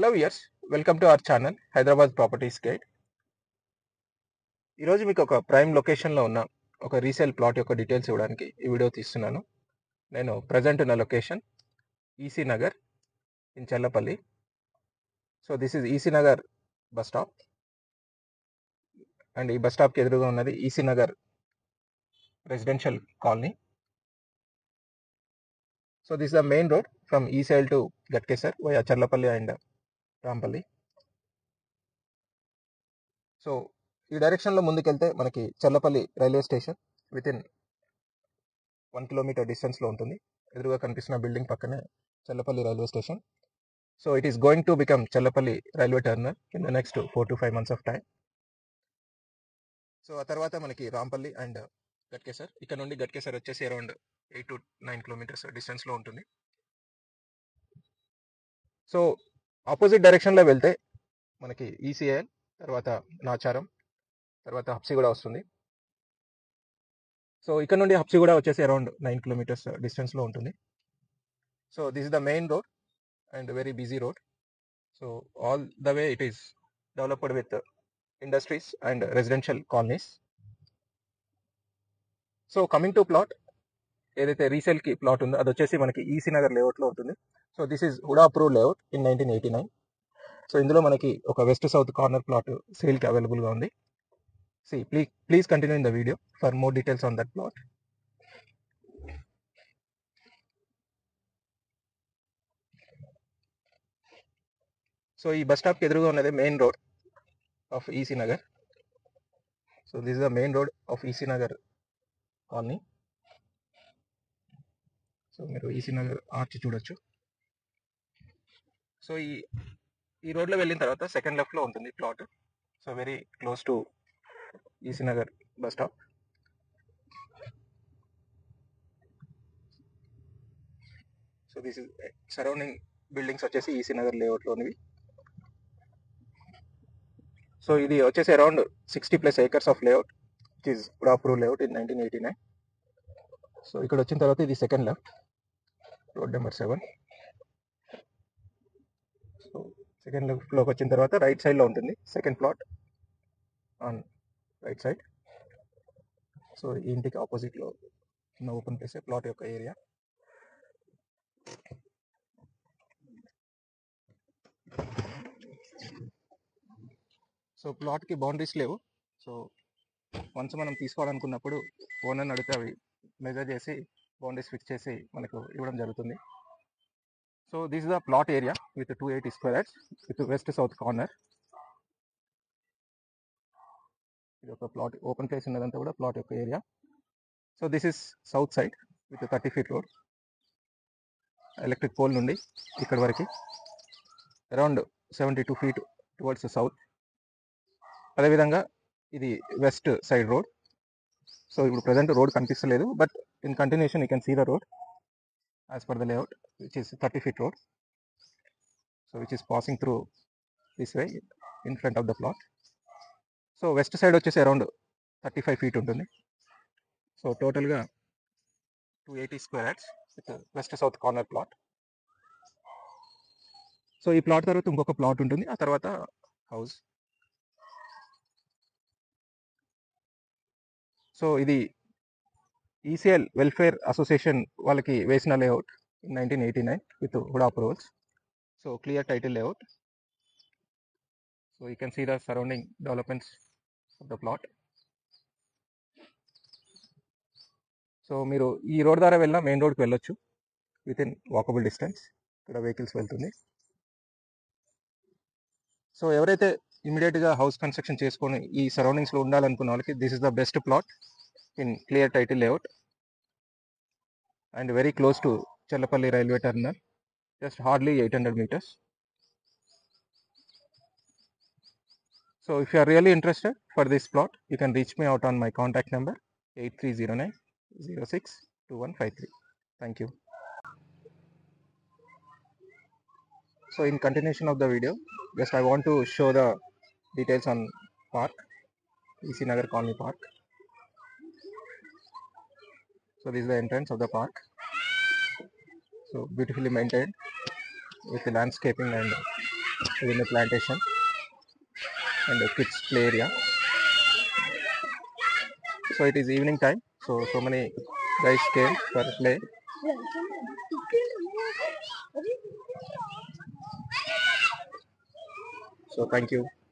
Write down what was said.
Hello viewers welcome to our channel Hyderabad properties guide ఈరోజు మీకు ఒక ప్రైమ్ లొకేషన్లో ఉన్న ఒక రీసేల్ ప్లాట్ యొక్క డీటెయిల్స్ ఇవ్వడానికి ఈ వీడియో తీస్తున్నాను నేను ప్రజెంట్ ఉన్న location EC Nagar in Chellapalli so this is EC Nagar bus stop and ఈ బస్ స్టాప్కి ఎదురుగా ఉన్నది EC Nagar residential colony so this the main road from ఈ side to Ghatkesar via Cherlapally and Rampally so ఈ డైరెక్షన్లో ముందుకెళ్తే మనకి Chellapalli railway station within one kilometre డిస్టెన్స్లో ఉంటుంది ఎదురుగా కనిపిస్తున్న బిల్డింగ్ పక్కనే Chellapalli railway station so it is going to become Chellapalli railway terminal in the next four to five months of time so ఆ తర్వాత మనకి రాంపల్లి అండ్ గట్కేసర్ ఇక్కడ నుండి గట్కేసర్ వచ్చేసి around eight to nine kilometres డిస్టెన్స్లో ఉంటుంది సో ఆపోజిట్ డైరెక్షన్లో వెళ్తే మనకి ఈసీఐఎల్ తర్వాత నాచారం తర్వాత హప్సిగూడ వస్తుంది సో ఇక్కడ నుండి హప్సిగూడ వచ్చేసి అరౌండ్ నైన్ కిలోమీటర్స్ డిస్టెన్స్లో ఉంటుంది so this is the main road and very busy road so all the way it is developed with industries and residential colonies so coming to plot ఏదైతే రీసేల్కి ప్లాట్ ఉందో అది వచ్చేసి మనకి ఈసీ నగర్ లేఅవుట్లో ఉంటుంది so this is HUDA approve layout in nineteen eighty nine so ఇందులో మనకి ఒక వెస్ట్ సౌత్ కార్నర్ ప్లాట్ సేల్కి అవైలబుల్గా ఉంది see please please continue in the video for more details on that plot so ఈ బస్ స్టాప్కి ఎదురుగా ఉన్నది main road of EC Nagar so this is the main road of EC Nagar colony so మీరు EC Nagar arch చూడొచ్చు so ఈ ఈ రోడ్లో వెళ్ళిన తర్వాత సెకండ్ లెఫ్ట్లో ఉంటుంది plot so very close to EC Nagar bus stop so this is surrounding buildings వచ్చేసి ఈసీ నగర్ లేఅవుట్లోనివి సో ఇది వచ్చేసి around sixty plus acres of layout it is approve layout in nineteen eighty nine so ఇక్కడ వచ్చిన తర్వాత ఇది second left road number seven so second లెఫ్ట్లోకి వచ్చిన తర్వాత రైట్ సైడ్లో ఉంటుంది second plot on right side so ఈ ఇంటికి ఆపోజిట్లో ఉన్న ఓపెన్ ప్లేస్ ప్లాట్ యొక్క ఏరియా సో ప్లాట్కి బౌండరీస్ లేవు సో వన్స్ మనం తీసుకోవాలనుకున్నప్పుడు ఓనర్ని అడిగితే అవి మెజర్ చేసి బౌండరీస్ ఫిక్స్ చేసి మనకు ఇవ్వడం జరుగుతుంది so this is the plot area with two eighty square yards with west south corner ఇది ఒక ప్లాట్ ఓపెన్ ప్లేస్ ఉన్నదంతా కూడా ప్లాట్ యొక్క area so this is south side with thirty feet road electric pole నుండి ఇక్కడ వరకు around seventy two feet towards south అదేవిధంగా ఇది వెస్ట్ సైడ్ రోడ్ సో ఇప్పుడు ప్రజెంట్ రోడ్ కనిపిస్తలేదు but in continuation you can see the road as per the layout which is thirty feet road so which is passing through this way in front of the plot so west side వచ్చేసి around thirty five feet ఉంటుంది so టోటల్గా two eighty square yards with west south corner plot so ఈ plot తర్వాత ఇంకొక plot ఉంటుంది ఆ తర్వాత house so ఇది ఈసీఎల్ వెల్ఫేర్ అసోసియేషన్ వాళ్ళకి వేసిన layout in nineteen eighty nine with HUDA approvals so clear title layout so you can see the surrounding developments of the plot so మీరు ఈ రోడ్ ద్వారా వెళ్ళినా మెయిన్ రోడ్కి వెళ్ళొచ్చు విత్ ఇన్ వాకబుల్ డిస్టెన్స్ ఇక్కడ vehicles వెళ్తుంది సో ఎవరైతే ఇమీడియట్గా హౌస్ కన్స్ట్రక్షన్ చేసుకొని ఈ సరౌండింగ్స్లో ఉండాలనుకున్న వాళ్ళకి this is the best plot in clear title layout and very close to Chellapalli railway terminal just hardly eight hundred metres so if you are really interested for this plot you can reach me out on my contact number eight three zero nine zero six two one five three thank you so in continuation of the video just i want to show the details on park ec nagar colony park so this is the entrance of the park so beautifully maintained with the landscaping and within the plantation and the kids play area. So it is evening time. So so many guys came for play. So thank you.